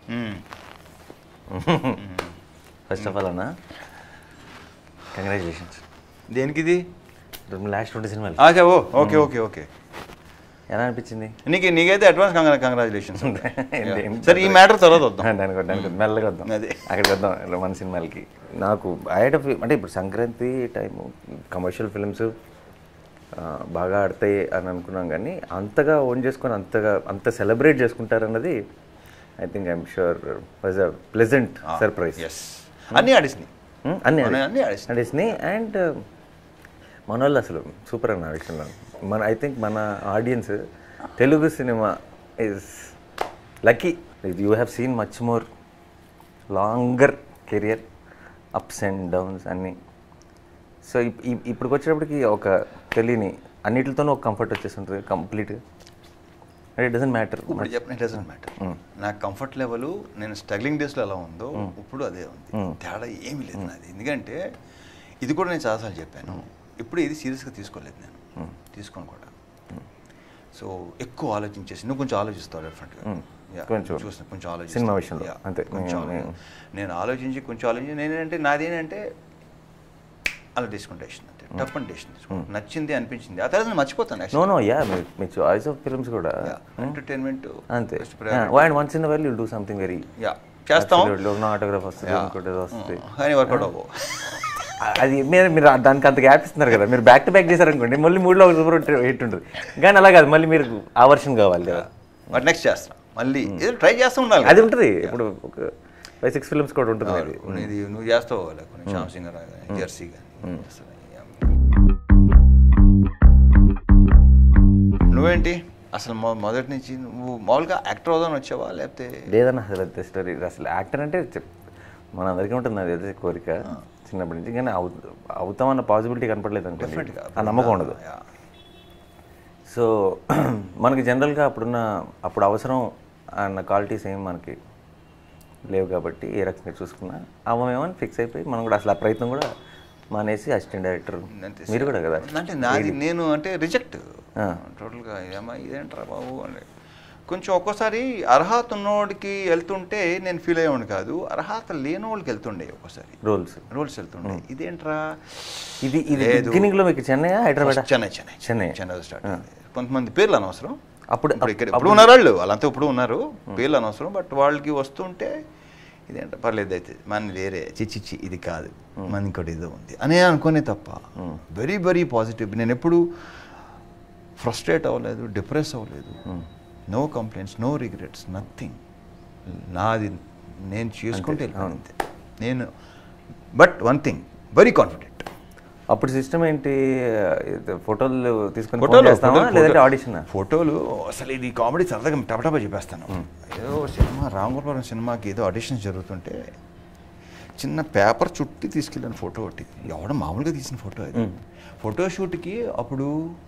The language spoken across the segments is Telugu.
మ్మ్. ఫస్ట్ ఆఫ్ ఆల్ అన్న కంగ్రాచులేషన్స్ దేనికి ఇది లాస్ట్ ట్వంటీ సినిమాలు ఆచా ఓ ఓకే ఓకే ఓకే ఎలా అనిపించింది నీకు నీకైతే అడ్వాన్స్ కంగ్రా కంగ్రాచులేషన్స్ ఏంటి- ఏంటి సరే ఈ మ్యాటర్ తర్వాత వద్దాం దానికి వద్దాం, దానికి వద్దాం. మెల్లగా వద్దాం అదే. అక్కడికి వద్దాం ఇలా మన సినిమాలకి నాకు ఐట అంటే ఇప్పుడు సంక్రాంతి టైము కమర్షియల్ ఫిల్మ్స్ బాగా ఆడతాయి అని అనుకున్నాం కానీ అంతగా ఓన్ చేసుకొని అంతగా అంత సెలబ్రేట్ చేసుకుంటారన్నది I think I'm sure was a pleasant surprise yes అన్నీ ఆడిసినాయి అన్నీ అన్నీ- అన్నీ ఆడేసినాయి. నడిచినాయి అండ్ మన వాళ్ళు అసలు సూపర్ అన్న ఆ విషయంలో మన ఐ థింక్ మన ఆడియన్స్ తెలుగు సినిమా is lucky you have seen much more longer career ups and downs అన్నీ సో ఇప్పటికి వచ్చేటప్పటికి ఒక తెలియని అన్నిటితోనూ ఒక కంఫర్ట్ వచ్చేస్తుంటుంది కంప్లీట్గా ఇట్ డజంట్ మ్యాటర్ ఇప్పుడు చెప్పిన డజంట్ మ్యాటర్ నా కంఫర్ట్ లెవెల్ నేను స్ట్రగ్లింగ్ డేస్లో ఎలా ఉందో ఇప్పుడు అదే ఉంది తేడా ఏమీ లేదు నాది ఎందుకంటే ఇది కూడా నేను చాలాసార్లు చెప్పాను ఇప్పుడు ఇది సీరియస్గా తీసుకోలేదు నేను తీసుకోను కూడా సో ఎక్కువ ఆలోచించేసి నువ్వు కొంచెం ఆలోచిస్తావు డెఫినెట్గా కొంచెం. చూసిన కొంచెం ఆలోచి సినిమా విషయంలో, అంతే. కొంచెం నేను- ఆలోచి- నేను ఆలోచించి కొంచెం ఆలోచించి నేనేంటంటే నాదేంటంటే అలా తీసుకుంటే డెసిషన్ అంటే టఫ్ అండ్ డెసిషన్ తీసుకుంటాను నచ్చింది అనిపించింది ఆ తర్వాత నేను మర్చిపోతాను నో నో యా మీ మీ చాయిస్ ఆఫ్ ఫిల్మ్స్ కూడా ఎంటర్టైన్మెంట్ అంతే and once in well you do something very yeah చేస్తాం ఆటోగ్రాఫ్ వస్తుంది ఇంకోటి ఏదో వస్తుంది కానీ వర్కౌట్ అవ్వవు అది మీరు మీరు దానికి అంత గ్యాప్ ఇస్తున్నారు కదా మీరు బ్యాక్ టు బ్యాక్ చేశారనుకోండి మళ్ళీ మూడులో ఒక సూపర్ హిట్ ఉంటుంది కానీ అలా కాదు మళ్ళీ మీరు ఆ వర్షన్ కావాలి కదా బట్ నెక్స్ట్ చేస్తాం మళ్ళీ ఏదో ట్రై చేస్తూ ఉండాలి అది ఉంటుంది ఇప్పుడు ఒక ఫైవ్ సిక్స్ ఫిల్మ్స్ కూడా ఉంటుంది అది కొన్ని ఇది నువ్వు చేస్తావు కొన్ని శ్యామ్ సింగ్ కానీ జెర్సీ కానీ నువ్వేంటి అసలు మొ- మొదటి నుంచి నువ్వు మామూలుగా యాక్టర్ అవుదామని వచ్చావా లేకపోతే లేదన్న అసలు అంతే స్టోరీ అసలు యాక్టర్ అంటే చెప్- మన అందరికీ ఉంటుంది అది అదే కోరిక చిన్నప్పటి నుంచి కానీ అవు అవుతామన్న పాసిబిలిటీ కనపడలేదు అనుకోండి Definitely. ఆ నమ్మకం ఉండదు Yeah. సో మనకి జనరల్గా అప్పుడున్న అప్పుడు అవసరం అన్న క్వాలిటీస్ ఏం మనకి లేవు కాబట్టి ఏ రకంగా చూసుకున్నా అవమేమని ఫిక్స్ అయిపోయి మనం కూడా అసలు ఆ ప్రయత్నం కూడా మానేసి అసిస్టెంట్ డైరెక్టర్ అంతే మీరు కూడా కదా అంటే నాది నేను అంటే రిజెక్ట్ ఆ. టోటల్గా ఏమా ఇదేంట్రా బాబు అని కొంచెం ఒక్కోసారి అర్హత ఉన్నోడికి వెళ్తుంటే నేను ఫీల్ అయ్యేవాడిని కాదు అర్హత లేనోళ్ళకి వెళ్తుండే ఒక్కోసారి రోల్స్ రూల్స్ వెళ్తుండే ఇదేంట్రా ఇది ఇది లేదు. బిగినింగ్ లో మీకు చెన్నై హైదరాబాద్ చెన్నై చెన్నై చెన్నై. చెన్నై స్టార్ట్ అయింది. కొంతమంది పేర్లు అనవసరం అప్పుడు ఇప్పుడు ఇక్కడ ఇప్పుడు ఉన్నారు వాళ్ళు వాళ్ళంతా ఇప్పుడు ఉన్నారు పేర్లు అనవసరం బట్ వాళ్ళకి వస్తుంటే ఇదేంట పర్లేదు అయితే మన వేరే చిచ్చిచ్చి ఇది కాదు మన ఇంకోటి ఏదో ఉంది అనే అనుకునే తప్ప వెరీ వెరీ పాజిటివ్ నేను ఎప్పుడు ఫ్రస్ట్రేట్ అవ్వలేదు డిప్రెస్ అవ్వలేదు no complaints no regrets nothing నాది నేను చేసుకుంటే వెళ్ళిపోయాను అంతే నేను but one thing very confident అప్పుడు సిస్టమ్ ఏంటి ఇది ఫోటోలు తీసుకొని ఫోటోలు phone చేస్తామా ఫోటోలు- లేదంటే ఆడిషన్ ఫోటోలు అసలు ఇది కామెడీ సరదాగా టపటపా చెప్పేస్తాను ఏదో సినిమా రామగోపాలం సినిమాకి ఏదో ఆడిషన్స్ జరుగుతుంటే చిన్న పేపర్ చుట్టి తీసుకెళ్ళాను ఫోటో ఒకటి ఎవడ మామూలుగా తీసిన ఫోటో అది ఫోటో షూట్కి అప్పుడు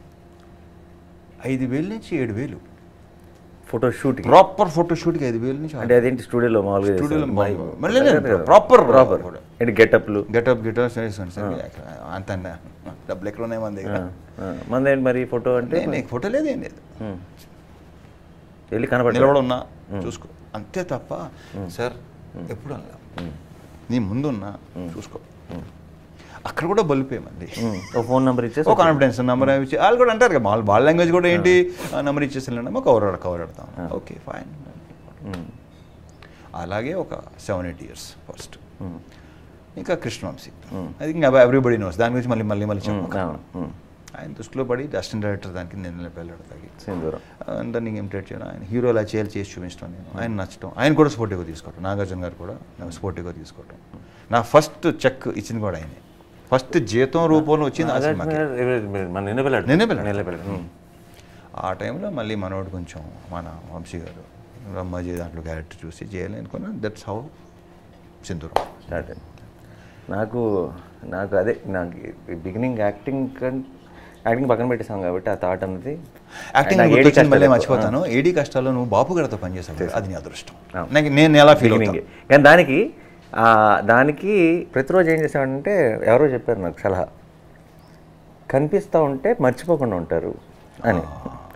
ఐదు వేలు నుంచి ఏడు వేలు ఫోటో షూట్ ప్రాపర్ ఫోటో షూట్కి ఐదు వేలు నుంచి అంటే అదేంటి స్టూడియోలో మామూలుగా స్టూడియోలో చేస్తారు? మామూలుగా. మళ్ళీ లేదు, కదా. proper proper photo. ఏంటి గెటప్లు గెటప్ గిటప్ అంత డబ్బులు ఎక్కడ ఉన్నాయి మన దగ్గర మంది ఏంటి మరి ఫోటో అంటే నేను నీకు ఫోటో లేదు ఏం లేదు ఉమ్. వెళ్ళి కనపడ నిలబడున్నా చూసుకో అంతే తప్ప సార్ ఎప్పుడు అనలా నీ ముందున్నా చూసుకో అక్కడ కూడా బలిపే మళ్ళీ ఓ ఫోన్ నెంబర్ ఇచ్చేసి ఓ కాన్ఫిడెన్స్ నెంబర్ ఇచ్చి వాళ్ళు కూడా అంటారు కదా వాళ్ళ వాళ్ళ లాంగ్వేజ్ కూడా ఏంటి నెంబర్ ఇచ్చేసి వెళ్ళండి కవర్ కవర్ పెడతాం ఓకే ఫైన్ ఉమ్. అలాగే ఒక సెవెన్ ఎయిట్ ఇయర్స్ ఫస్ట్ ఇంకా కృష్ణవంశీ అది ఇంకా ఎవ్రీబడి నోస్ దాని గురించి మళ్ళీ మళ్ళీ మళ్ళీ చెప్పు అవును. ఉమ్. ఆయన దృష్టిలో పడి అసిస్టెంట్ డైరెక్టర్ దానికి నేను వెళ్ళాడు తగ్గి సింధూరం అందరినీ ఇమిటేట్ చేయడం ఆయన హీరో అలా చేయాలి చేసి చూపించడం నేను ఆయన నచ్చడం ఆయన కూడా స్పోర్టివ్గా తీసుకోవటం నాగార్జున గారు కూడా స్పోర్టివ్గా తీసుకోవటం నా ఫస్ట్ చెక్ ఇచ్చింది కూడా ఆయనే ఫస్ట్ జీతం రూపంలో వచ్చింది ఆ సినిమాకి మన నిన్న వెళ్ళాడు నిన్నే వెళ్ళాడు. నిన్న వెళ్ళాడు ఉమ్. ఆ టైంలో మళ్ళీ మనోడు కొంచెం మన వంశీ గారు బ్రహ్మాజీ దాంట్లో క్యారెక్టర్ చూసి చేయాలి అనుకున్నా దట్స్ హౌ సింధూరం స్టార్ట్ అయింది నాకు నాకు అదే నాకు బిగినింగ్ యాక్టింగ్ కన్ యాక్టింగ్ పక్కన పెట్టేసాం కాబట్టి ఆ థాట్ అన్నది యాక్టింగ్ నాకు ఏడి గుర్తొచ్చింది మళ్ళీ కష్టాలు మర్చిపోతాను ఏడీ కష్టాల్లో నువ్వు బాపు గారితో పనిచేసావు అది నీ అదృష్టం అవును. నాకు నేను ఎలా ఫీల్ బిగినింగ్ అవుతాను కానీ దానికి ఆ, దానికి ప్రతిరోజు ఏం చేసామంటే ఎవరో చెప్పారు నాకు సలహా కనిపిస్తూ ఉంటే మర్చిపోకుండా ఉంటారు అని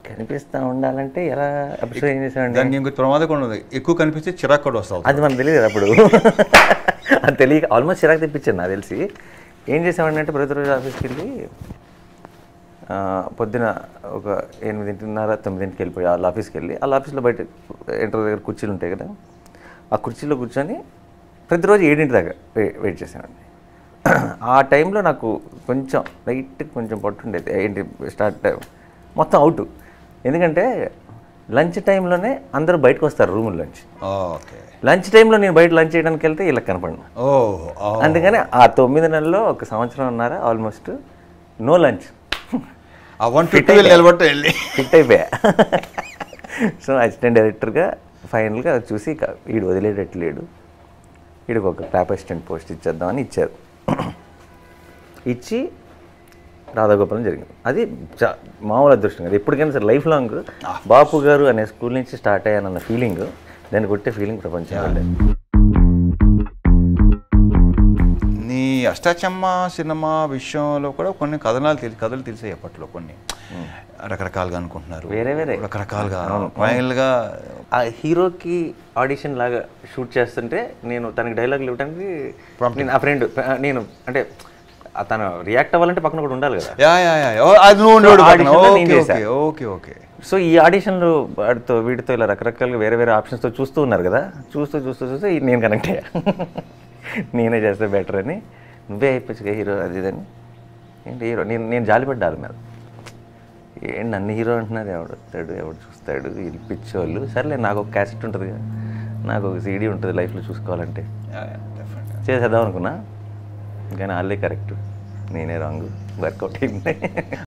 కనిపిస్తూ ఉండాలంటే ఎలా అప్పుడు ఏం చేసామండి దానికి ఇంకొక ప్రమాదం కూడా ఉంది ఎక్కువ కనిపిస్తే చిరాకు కూడా వస్తుంది అది మనకు తెలియదు అప్పుడు అది తెలియక ఆల్మోస్ట్ చిరాకు తెప్పించాను నాకు తెలిసి ఏం చేసామండి అంటే ప్రతిరోజు ఆఫీస్కి వెళ్ళి ఆ, పొద్దున ఒక ఎనిమిదింటిన్నర తొమ్మిదింటికి వెళ్ళిపోయి వాళ్ళ ఆఫీస్కి వెళ్ళి వాళ్ళ ఆఫీస్లో బయట ఎంటర్ దగ్గర కుర్చీలు ఉంటాయి కదా ఆ కుర్చీలో కూర్చొని ప్రతిరోజు ఏడింటి దాకా వే- వెయిట్ చేసామండి ఆ టైంలో నాకు కొంచెం లైట్ కొంచెం పట్టుండేది ఏంటి స్టార్ట్ మొత్తం అవుట్ ఎందుకంటే లంచ్ టైంలోనే అందరూ బయటకు వస్తారు రూమ్ లంచ్ ఓకే లంచ్ టైంలో నేను బయట లంచ్ చేయడానికి వెళ్తే వీళ్ళకి కనపడను ఓ ఓ. అందుకని ఆ తొమ్మిది నెలల్లో ఒక సంవత్సరం ఉన్నారా ఆల్మోస్ట్ నో లంచ్ ఆ వన్ ఫిఫ్టీ నిలబట్టి వెళ్ళి ఫిట్ అయిపోయా సో అసిస్టెంట్ డైరెక్టర్గా ఫైనల్గా చూసి ఇక వీడు వదిలేటట్లేడు వీడికి ఒక క్లాప్ అసిస్టెంట్ పోస్ట్ ఇచ్చేద్దామని ఇచ్చారు ఇచ్చి రాధాగోపాలం జరిగింది అది చా- మామూలు అదృష్టం కాదు ఎప్పటికైనా సరే లైఫ్ లాంగ్ బాపు గారు అనే స్కూల్ నుంచి స్టార్ట్ అయ్యానన్న ఫీలింగ్ దాన్ని కొట్టే ఫీలింగ్ ప్రపంచం లేదు నీ అష్టాచమ్మ సినిమా విషయంలో కూడా కొన్ని కథనాలు తెలిసి కథలు తెలిసాయి అప్పట్లో కొన్ని రకరకాలుగా అనుకుంటున్నారు వేరే వేరే. రకరకాలుగా ఫైనల్గా ఆ హీరోకి ఆడిషన్ లాగా షూట్ చేస్తుంటే నేను తనకి డైలాగులు ఇవ్వడానికి నేను ఆ ఫ్రెండ్ నేను అంటే ఆ తను రియాక్ట్ అవ్వాలంటే పక్కన కూడా ఉండాలి కదా యా యా యా ఓ, అది నువ్వు ఉండేవాడు So, పక్కన. audition లో నేను ఓకే చేశా. ఓకే ఓకే ఓకే సో ఈ ఆడిషన్లు వాడితో వీడితో ఇలా రకరకాలుగా వేరే వేరే ఆప్షన్స్తో చూస్తూ ఉన్నారు కదా చూస్తూ చూస్తూ చూస్తూ ఈ నేను కనెక్ట్ అయ్యా నేనే చేస్తే బెటర్ అని నువ్వే అయిపోయి హీరో అది ఇదని ఏంటి హీరో నేను నేను జాలిపడ్డా వాళ్ళ మీద ఏంటి నన్ను హీరో అంటున్నారు ఎవడు వస్తాడు ఎవడు చూస్తాడు వీళ్ళు పిచ్చోళ్ళు సర్లే నాకు ఒక క్యాసెట్ ఉంటుంది కదా నాకు ఒక సీడీ ఉంటుంది లైఫ్లో చూసుకోవాలంటే చేసేద్దాం అనుకున్నా కానీ వాళ్ళే కరెక్ట్ నేనే రాంగ్ వర్కౌట్ అయింది